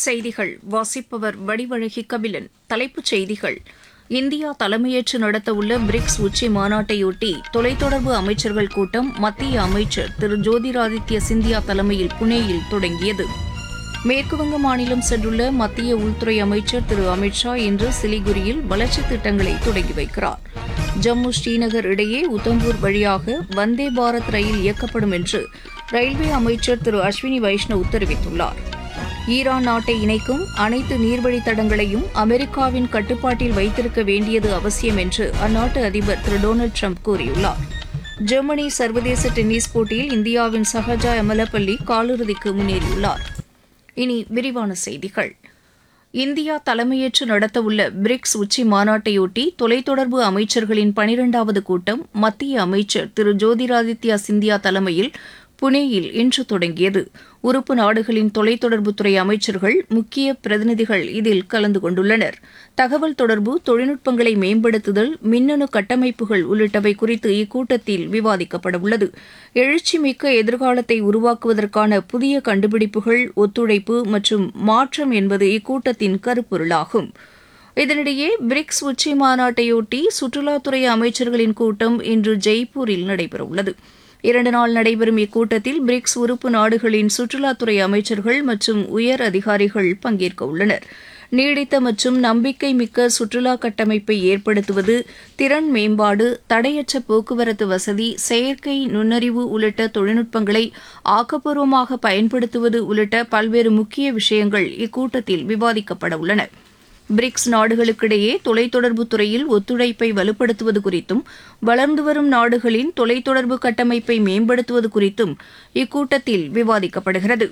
செய்திகள் வாசிப்பவர் வடிவழகி கபிலன் தலைப்புச் செய்திகள் இந்தியா தலைமையேற்று நடத்தவுள்ள பிரிக்ஸ் உச்சி மாநாட்டையொட்டி தொலைத்தொடர்பு அமைச்சர்கள் கூட்டம் மத்திய அமைச்சர் திரு ஜோதிராதித்ய சிந்தியா தலைமையில் புனேயில் தொடங்கியது மேற்குவங்க மாநிலம் சென்றுள்ள மத்திய உள்துறை அமைச்சர் திரு அமித்ஷா இன்று சிலிகுரியில் வளர்ச்சித் திட்டங்களை தொடங்கி வைக்கிறார் ஜம்மு ஸ்ரீநகர் இடையே உத்தம்பூர் வழியாக வந்தே பாரத் ரயில் இயக்கப்படும் என்று ரயில்வே அமைச்சர் திரு அஸ்வினி வைஷ்ணவ் தெரிவித்துள்ளார் ஈரான் நாட்டை இணைக்கும் அனைத்து நீர்வழித் தடங்களையும் அமெரிக்காவின் கட்டுப்பாட்டில் வைத்திருக்க வேண்டியது அவசியம் என்று அந்நாட்டு அதிபர் திரு டொனால்டு ட்ரம்ப் கூறியுள்ளார் ஜெர்மனி சர்வதேச டென்னிஸ் போட்டியில் இந்தியாவின் சஹஜா எமலப்பள்ளி காலிறுதிக்கு முன்னேறியுள்ளார் இனி விரிவான செய்திகள் இந்தியா தலைமையேற்று நடத்தவுள்ள பிரிக்ஸ் உச்சி மாநாட்டையொட்டி தொலைத்தொடர்பு அமைச்சர்களின் பனிரெண்டாவது கூட்டம் மத்திய அமைச்சர் திரு ஜோதிராதித்யா சிந்தியா தலைமையில் புனேயில் இன்று தொடங்கியது உறுப்பு நாடுகளின் தொலைத்தொடர்புத்துறை அமைச்சர்கள் முக்கிய பிரதிநிதிகள் இதில் கலந்து கொண்டுள்ளனர் தகவல் தொடர்பு தொழில்நுட்பங்களை மேம்படுத்துதல் மின்னணு கட்டமைப்புகள் உள்ளிட்டவை குறித்து இக்கூட்டத்தில் விவாதிக்கப்படவுள்ளது எழுச்சிமிக்க எதிர்காலத்தை உருவாக்குவதற்கான புதிய கண்டுபிடிப்புகள் ஒத்துழைப்பு மற்றும் மாற்றம் என்பது இக்கூட்டத்தின் கருப்பொருளாகும் இதனிடையே பிரிக்ஸ் உச்சி மாநாட்டையொட்டி சுற்றுலாத்துறை அமைச்சர்களின் கூட்டம் இன்று ஜெய்ப்பூரில் நடைபெறவுள்ளது இரண்டு நாள் நடைபெறும் இக்கூட்டத்தில் பிரிக்ஸ் உறுப்பு நாடுகளின் சுற்றுலாத்துறை அமைச்சர்கள் மற்றும் உயர் அதிகாரிகள் பங்கேற்க உள்ளனர் நீடித்த மற்றும் நம்பிக்கை மிக்க சுற்றுலா கட்டமைப்பை ஏற்படுத்துவது திறன் மேம்பாடு தடையற்ற போக்குவரத்து வசதி செயற்கை நுண்ணறிவு உள்ளிட்ட தொழில்நுட்பங்களை ஆக்கப்பூர்வமாக பயன்படுத்துவது உள்ளிட்ட பல்வேறு முக்கிய விஷயங்கள் இக்கூட்டத்தில் விவாதிக்கப்பட உள்ளன பிரிக்ஸ் நாடுகளுக்கிடையே தொலைத்தொடர்பு துறையில் ஒத்துழைப்பை வலுப்படுத்துவது குறித்தும் வளர்ந்து வரும் நாடுகளின் தொலைத்தொடர்பு கட்டமைப்பை மேம்படுத்துவது குறித்தும் இக்கூட்டத்தில் விவாதிக்கப்படுகிறது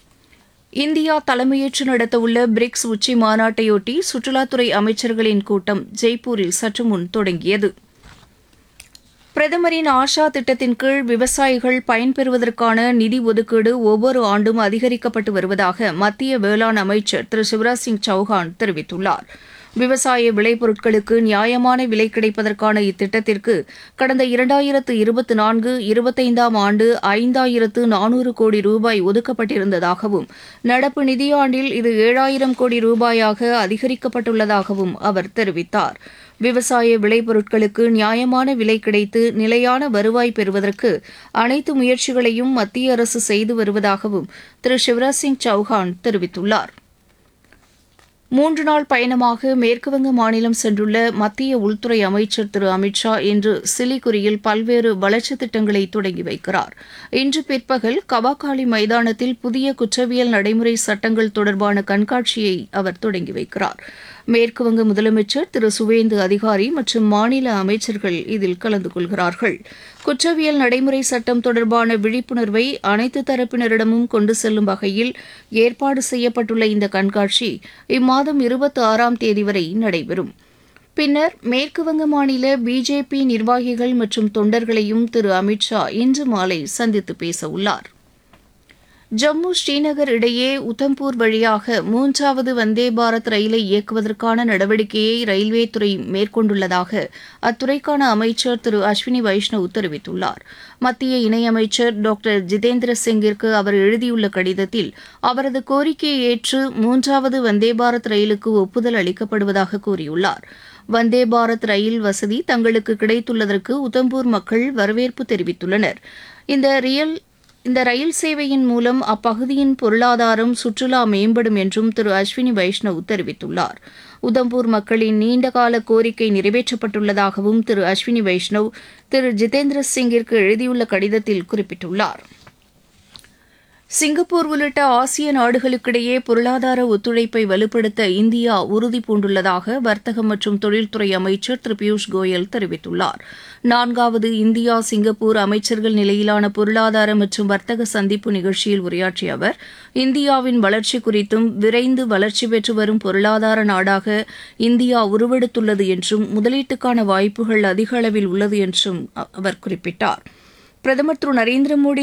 இந்தியா தலைமையேற்று நடத்தவுள்ள பிரிக்ஸ் உச்சி மாநாட்டையொட்டி சுற்றுலாத்துறை அமைச்சர்களின் கூட்டம் ஜெய்ப்பூரில் சற்று முன் தொடங்கியது பிரதமரின் ஆஷா திட்டத்தின் கீழ் விவசாயிகள் பயன்பெறுவதற்கான நிதி ஒதுக்கீடு ஒவ்வொரு ஆண்டும் அதிகரிக்கப்பட்டு வருவதாக மத்திய வேளாண் அமைச்சர் திரு சிவராஜ் சிங் சௌஹான் தெரிவித்துள்ளார் விவசாய விளைபொருட்களுக்கு நியாயமான விலை கிடைப்பதற்கான இத்திட்டத்திற்கு கடந்த இரண்டாயிரத்து இருபத்தி நான்கு இருபத்தைந்தாம் ஆண்டு ஐந்தாயிரத்து நானூறு கோடி ரூபாய் ஒதுக்கப்பட்டிருந்ததாகவும் நடப்பு நிதியாண்டில் இது ஏழாயிரம் கோடி ரூபாயாக அதிகரிக்கப்பட்டுள்ளதாகவும் அவர் தெரிவித்தார் விவசாய விளைபொருட்களுக்கு நியாயமான விலை கிடைத்து நிலையான வருவாய் பெறுவதற்கு அனைத்து முயற்சிகளையும் மத்திய அரசு செய்து வருவதாகவும் திரு சிவராஜ் சிங் சௌஹான் தெரிவித்துள்ளார் மூன்று நாள் பயணமாக மேற்குவங்க மாநிலம் சென்றுள்ள மத்திய உள்துறை அமைச்சர் திரு அமித்ஷா இன்று சிலிகுரியில் பல்வேறு வளர்ச்சித் திட்டங்களை தொடங்கி வைக்கிறார் இன்று பிற்பகல் கவாகாலி மைதானத்தில் புதிய குற்றவியல் நடைமுறை சட்டங்கள் தொடர்பான கண்காட்சியை அவர் தொடங்கி வைக்கிறார் மேற்குவங்க முதலமைச்சர் திரு சுவேந்து அதிகாரி மற்றும் மாநில அமைச்சர்கள் இதில் கலந்து கொள்கிறார்கள் குற்றவியல் நடைமுறை சட்டம் தொடர்பான விழிப்புணர்வை அனைத்து தரப்பினரிடமும் கொண்டு செல்லும் வகையில் ஏற்பாடு செய்யப்பட்டுள்ள இந்த கண்காட்சி இம்மாதம் இருபத்தி ஆறாம் தேதி வரை நடைபெறும் பின்னர் மேற்குவங்க மாநில பிஜேபி நிர்வாகிகள் மற்றும் தொண்டர்களையும் திரு அமித்ஷா இன்று மாலை சந்தித்து பேச உள்ளார் ஜம்மு ஸ்ரீநகர் இடையே உத்தம்பூர் வழியாக மூன்றாவது வந்தே பாரத் ரயிலை இயக்குவதற்கான நடவடிக்கையை ரயில்வே துறை மேற்கொண்டுள்ளதாக அத்துறைக்கான அமைச்சர் திரு அஸ்வினி வைஷ்ணவ் தெரிவித்துள்ளார் மத்திய இணையமைச்சர் டாக்டர் ஜிதேந்திர சிங்கிற்கு அவர் எழுதியுள்ள கடிதத்தில் அவரது கோரிக்கையை ஏற்று மூன்றாவது வந்தே பாரத் ரயிலுக்கு ஒப்புதல் அளிக்கப்படுவதாக கூறியுள்ளார் வந்தே பாரத் ரயில் வசதி தங்களுக்கு கிடைத்துள்ளதற்கு உத்தம்பூர் மக்கள் வரவேற்பு தெரிவித்துள்ளனர் இந்த ரியல் இந்த ரயில் சேவையின் மூலம் அப்பகுதியின் பொருளாதாரம் சுற்றுலா மேம்படும் என்றும் திரு அஸ்வினி வைஷ்ணவ் தெரிவித்துள்ளார் உதம்பூர் மக்களின் நீண்டகால கோரிக்கை நிறைவேற்றப்பட்டுள்ளதாகவும் திரு அஸ்வினி வைஷ்ணவ் திரு ஜிதேந்திர சிங்கிற்கு எழுதியுள்ள கடிதத்தில் குறிப்பிட்டுள்ளார் சிங்கப்பூர் உள்ளிட்ட ஆசிய நாடுகளுக்கிடையே பொருளாதார ஒத்துழைப்பை வலுப்படுத்த இந்தியா உறுதி பூண்டுள்ளதாக வர்த்தகம் மற்றும் தொழில்துறை அமைச்சர் திரு பியூஷ் கோயல் தெரிவித்துள்ளார் நான்காவது இந்தியா சிங்கப்பூர் அமைச்சர்கள் நிலையிலான பொருளாதார மற்றும் வர்த்தக சந்திப்பு நிகழ்ச்சியில் உரையாற்றிய அவர் இந்தியாவின் வளர்ச்சி குறித்தும் விரைந்து வளர்ச்சி பெற்று வரும் பொருளாதார நாடாக இந்தியா உருவெடுத்துள்ளது என்றும் முதலீட்டுக்கான வாய்ப்புகள் அதிக அளவில் உள்ளது என்றும் அவர் குறிப்பிட்டார் பிரதமர் திரு நரேந்திர மோடி